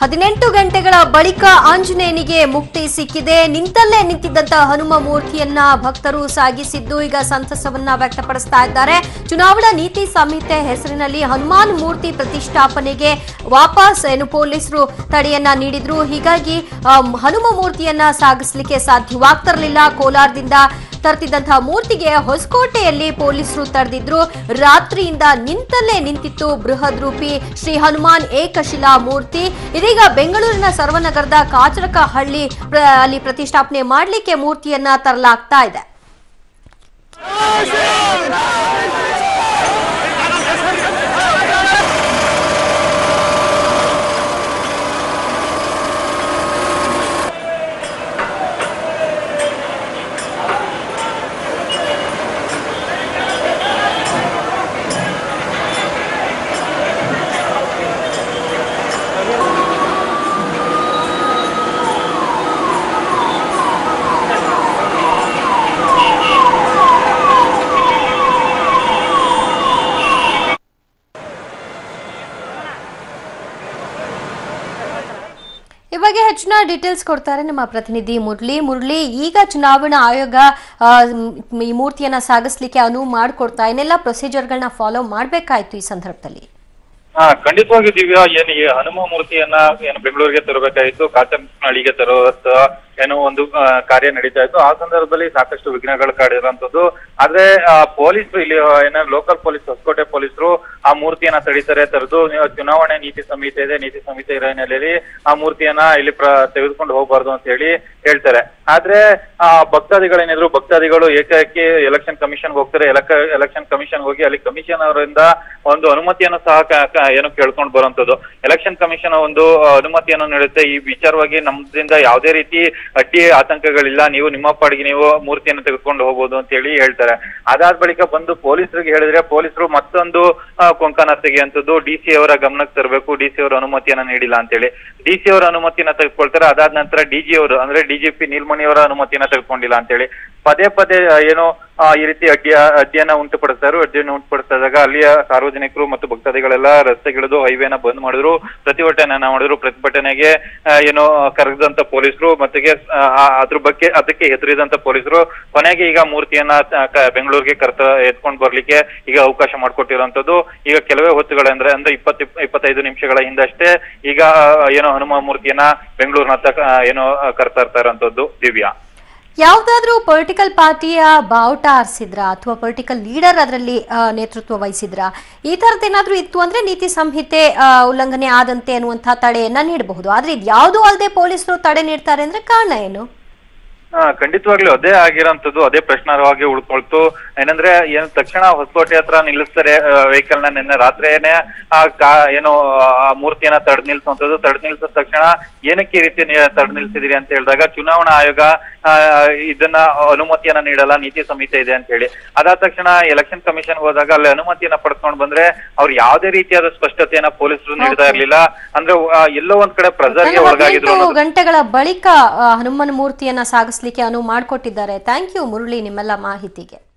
ಹದಿನೆಂಟು ಗಂಟೆಗಳ ಬಳಿಕ ಆಂಜನೇಯನಿಗೆ ಮುಕ್ತಿ ಸಿಕ್ಕಿದೆ ನಿಂತಲ್ಲೇ ನಿಂತಿದ್ದಂತಹ ಹನುಮ ಮೂರ್ತಿಯನ್ನ ಭಕ್ತರು ಸಾಗಿಸಿದ್ದು ಈಗ ಸಂತಸವನ್ನ ವ್ಯಕ್ತಪಡಿಸ್ತಾ ಇದ್ದಾರೆ ಚುನಾವಣಾ ನೀತಿ ಸಂಹಿತೆ ಹೆಸರಿನಲ್ಲಿ ಹನುಮಾನ್ ಮೂರ್ತಿ ಪ್ರತಿಷ್ಠಾಪನೆಗೆ ವಾಪಸ್ ಏನು ಪೊಲೀಸರು ತಡೆಯನ್ನ ನೀಡಿದ್ರು ಹೀಗಾಗಿ ಆಮ್, ಹನುಮ ಮೂರ್ತಿಯನ್ನ ಸಾಗಿಸ್ಲಿಕ್ಕೆ ಸಾಧ್ಯವಾಗ್ತಿರ್ಲಿಲ್ಲ ಕೋಲಾರದಿಂದ ತರ್ತಿದ್ದಂತಹ ಮೂರ್ತಿಗೆ ಹೊಸಕೋಟೆಯಲ್ಲಿ ಪೊಲೀಸರು ತಡೆದಿದ್ರು ರಾತ್ರಿಯಿಂದ ನಿಂತಲ್ಲೇ ನಿಂತಿತ್ತು ಬೃಹದ್ ರೂಪಿ ಶ್ರೀ ಹನುಮಾನ್ ಏಕಶಿಲಾ ಮೂರ್ತಿ ಇದೀಗ ಬೆಂಗಳೂರಿನ ಸರ್ವನಗರದ ಕಾಚರಕಹಳ್ಳಿ ಪ್ರ- ಅಲ್ಲಿ ಪ್ರತಿಷ್ಠಾಪನೆ ಮಾಡಲಿಕ್ಕೆ ಮೂರ್ತಿಯನ್ನ ತರಲಾಗ್ತಾ ಇದೆ ಈ ಬಗ್ಗೆ ಹೆಚ್ಚಿನ ಡೀಟೇಲ್ಸ್ ಕೊಡ್ತಾರೆ ನಮ್ಮ ಪ್ರತಿನಿಧಿ ಮುರಳಿ ಮುರಳಿ ಈಗ ಚುನಾವಣಾ ಆಯೋಗ ಆ, ಮ್, ಈ ಮೂರ್ತಿಯನ್ನ ಸಾಗಿಸ್ಲಿಕ್ಕೆ ಅನುವು ಮಾಡಿಕೊಡ್ತಾ ಏನೆಲ್ಲ ಪ್ರೊಸೀಜರ್ಗಳನ್ನ ಫಾಲೋ ಮಾಡಬೇಕಾಯ್ತು ಈ ಸಂದರ್ಭದಲ್ಲಿ ಹಾ ಖಂಡಿತವಾಗಿ ದಿವ್ಯಾ ಏನು ಈ ಹನುಮ ಮೂರ್ತಿಯನ್ನ ಏನು ಬೆಂಗಳೂರಿಗೆ ತರಬೇಕಾಯಿತು ಕಾಚನಹಳ್ಳಿಗೆ ತರೋ ಏನೋ ಒಂದು ಆ, ಕಾರ್ಯ ನಡೀತಾ ಇತ್ತು ಆ ಸಂದರ್ಭದಲ್ಲಿ ಸಾಕಷ್ಟು ವಿಘ್ನಗಳು ಕಾಡಿರುವಂತದ್ದು ಆದ್ರೆ ಪೊಲೀಸರು ಇಲ್ಲಿ ಏನ ಲೋಕಲ್ ಪೊಲೀಸ್ ಹೊಸಕೋಟೆ ಪೊಲೀಸರು ಆ ಮೂರ್ತಿಯನ್ನ ತಡೀತಾರೆ ತರದು ಚುನಾವಣೆ ನೀತಿ ಸಂಹಿತೆ ಇದೆ ನೀತಿ ಸಂಹಿತೆ ಇರೋ ಹಿನ್ನೆಲೆಯಲ್ಲಿ ಆ ಮೂರ್ತಿಯನ್ನ ಇಲ್ಲಿ ಪ್ರ ತೆಗೆದುಕೊಂಡು ಹೋಗಬಾರ್ದು ಅಂತ ಹೇಳಿ ಹೇಳ್ತಾರೆ ಆದ್ರೆ ಆ ಭಕ್ತಾದಿಗಳೇನಿದ್ರು ಭಕ್ತಾದಿಗಳು ಏಕಾಏಕಿ ಎಲೆಕ್ಷನ್ ಕಮಿಷನ್ ಹೋಗ್ತಾರೆ ಎಲೆಕ್ಷನ್ ಕಮಿಷನ್ ಹೋಗಿ ಅಲ್ಲಿ ಕಮಿಷನ್ ಅವರಿಂದ ಒಂದು ಅನುಮತಿಯನ್ನು ಸಹ ಕ- ಕ- ಏನು ಕೇಳ್ಕೊಂಡು ಬರುವಂತದ್ದು ಎಲೆಕ್ಷನ್ ಕಮಿಷನ್ ಒಂದು ಆ, ಅನುಮತಿಯನ್ನು ನೀಡುತ್ತೆ ಈ ವಿಚಾರವಾಗಿ ನಮ್ದ್ರಿಂದ ಯಾವುದೇ ರೀತಿ ಅಡ್ಡಿ ಆತಂಕಗಳಿಲ್ಲ ನೀವು ನಿಮ್ಮ ಪಾಡಿಗೆ ನೀವು ಮೂರ್ತಿಯನ್ನು ತೆಗೆದುಕೊಂಡು ಹೋಗ್ಬೋದು ಅಂತ ಹೇಳಿ ಹೇಳ್ತಾರೆ ಅದಾದ ಬಳಿಕ ಬಂದು ಪೊಲೀಸರಿಗೆ ಹೇಳಿದ್ರೆ ಪೊಲೀಸರು ಮತ್ತೊಂದು ಆ, ಕೊಂಕಣ ತೆಗೆಯುವಂಥದ್ದು ಡಿ ಸಿ ಅವರ ಗಮನಕ್ಕೆ ತರಬೇಕು ಡಿ ಸಿ ಅವರ ಅನುಮತಿಯನ್ನ ನೀಡಿಲ್ಲ ಅಂತ ಹೇಳಿ ಡಿ ಸಿ ಅವರ ಅನುಮತಿಯನ್ನ ತೆಗೆದುಕೊಳ್ತಾರೆ ಅದಾದ ನಂತರ ಡಿ ಜಿ ಅವರು ಅಂದ್ರೆ ಡಿಜಿಪಿ ನೀಲ್ಮಣಿ ಅವರ ಅನುಮತಿಯನ್ನ ತೆಗೆದುಕೊಂಡಿಲ್ಲ ಅಂತ ಹೇಳಿ ಪದೇ ಪದೇ ಆ, ಏನು ಆ, ಈ ರೀತಿ ಅಡ್ಡಿಯ ಅಡ್ಡಿಯನ್ನ ಉಂಟುಪಡಿಸ್ತಾರೆ ಅಡ್ಡಿಯನ್ನು ಉಂಟುಪಡಿಸಿದಾಗ ಅಲ್ಲಿಯ ಸಾರ್ವಜನಿಕರು ಮತ್ತು ಭಕ್ತಾದಿಗಳೆಲ್ಲ ರಸ್ತೆಗಿಳಿದು ಹೈವೇನ ಬಂದ್ ಮಾಡಿದ್ರು ಪ್ರತಿಭಟನೆಯನ್ನ ಮಾಡಿದ್ರು ಪ್ರತಿಭಟನೆಗೆ ಆ, ಏನು ಕರೆದಂತ ಪೊಲೀಸರು ಮತ್ತಿಗೆ ಆ, ಆ, ಅದ್ರ ಬಗ್ಗೆ ಅದಕ್ಕೆ ಹೆದರಿದಂತ ಪೊಲೀಸರು ಕೊನೆಗೆ ಈಗ ಮೂರ್ತಿಯನ್ನ ಆ, ಕ- ಬೆಂಗಳೂರಿಗೆ ಕರ್ತ ಎತ್ಕೊಂಡ್ ಬರ್ಲಿಕ್ಕೆ ಈಗ ಅವಕಾಶ ಮಾಡಿಕೊಟ್ಟಿರುವಂತದ್ದು ಈಗ ಕೆಲವೇ ಹೊತ್ತುಗಳಂದ್ರೆ ಅಂದ್ರೆ ಇಪ್ಪತ್ತು ಇಪ್ಪತ್ತೈದು ನಿಮಿಷಗಳ ಹಿಂದಷ್ಟೇ ಈಗ ಆ, ಏನು ಹನುಮ ಮೂರ್ತಿಯನ್ನ ಬೆಂಗಳೂರಿನತ್ತ ಆ, ಏನು ಆ, ಕರ್ತಾ ಇರ್ತಾ ಇರೋಂಥದ್ದು ದಿವ್ಯಾ ಯಾವ್ದಾದ್ರೂ ಪೊಲಿಟಿಕಲ್ ಪಾರ್ಟಿಯ ಬಾವುಟ ಆರಿಸಿದ್ರ ಅಥವಾ ಪೊಲಿಟಿಕಲ್ ಲೀಡರ್ ಅದರಲ್ಲಿ ನೇತೃತ್ವ ವಹಿಸಿದ್ರ ಈ ತರದ್ದೇನಾದ್ರೂ ಇತ್ತು ಅಂದ್ರೆ ನೀತಿ ಸಂಹಿತೆ ಆ, ಉಲ್ಲಂಘನೆ ಆದಂತೆ ಅನ್ನುವಂತಹ ತಡೆಯನ್ನ ನೀಡಬಹುದು ಆದ್ರೆ ಇದು ಯಾವುದೂ ಅಲ್ಲದೆ ಪೊಲೀಸರು ತಡೆ ನೀಡ್ತಾರೆ ಅಂದ್ರೆ ಕಾರಣ ಏನು ಹಾ ಖಂಡಿತವಾಗ್ಲೂ ಅದೇ ಆಗಿರೋಂಥದ್ದು ಅದೇ ಪ್ರಶ್ನಾರ್ಹವಾಗಿ ಉಳ್ಕೊಳ್ತು ಏನಂದ್ರೆ ಏನು ತಕ್ಷಣ ಹೊಸಕೋಟೆ ಹತ್ರ ನಿಲ್ಲಿಸ್ತಾರೆ ವೆಹಿಕಲ್ ನ ನಿನ್ನೆ ರಾತ್ರಿಯೇನೆ ಆ ಕಾ ಏನು ಆ ಮೂರ್ತಿಯನ್ನ ತಡೆದ್ ನಿಲ್ಸುವಂಥದ್ದು ತಡೆದ್ ನಿಲ್ಸಿದ ತಕ್ಷಣ ಏನಕ್ಕೆ ಈ ರೀತಿ ನೀವು ತಡೆದ್ ನಿಲ್ಸಿದಿರಿ ಅಂತ ಹೇಳಿದಾಗ ಚುನಾವಣಾ ಆಯೋಗ ಆ, ಇದನ್ನ ಅನುಮತಿಯನ್ನ ನೀಡಲ್ಲ ನೀತಿ ಸಂಹಿತೆ ಇದೆ ಅಂತ ಹೇಳಿ ಅದಾದ ತಕ್ಷಣ ಎಲೆಕ್ಷನ್ ಕಮಿಷನ್ ಹೋದಾಗ ಅಲ್ಲಿ ಅನುಮತಿಯನ್ನ ಪಡ್ಕೊಂಡ್ ಬಂದ್ರೆ ಅವ್ರು ಯಾವುದೇ ರೀತಿಯಾದ ಸ್ಪಷ್ಟತೆಯನ್ನ ಪೊಲೀಸರು ನೀಡ್ತಾ ಇರ್ಲಿಲ್ಲ ಅಂದ್ರೆ ಆ, ಎಲ್ಲೋ ಒಂದ್ ಕಡೆ ಪ್ರೆಸರ್ಗೆ ಒಳಗಾಗಿದ್ರು ಹದಿನೆಂಟು ಅನ್ನೋದು ಗಂಟೆಗಳ ಬಳಿಕ ಆ, ಹನುಮನ ಮೂರ್ತಿಯನ್ನ ಸಾಗಿಸ್ಲಿಕ್ಕೆ ಅನುವು ಮಾಡಿಕೊಟ್ಟಿದ್ದಾರೆ ಥ್ಯಾಂಕ್ ಯು ಮುರಳಿ ನಿಮ್ಮೆಲ್ಲ ಮಾಹಿತಿಗೆ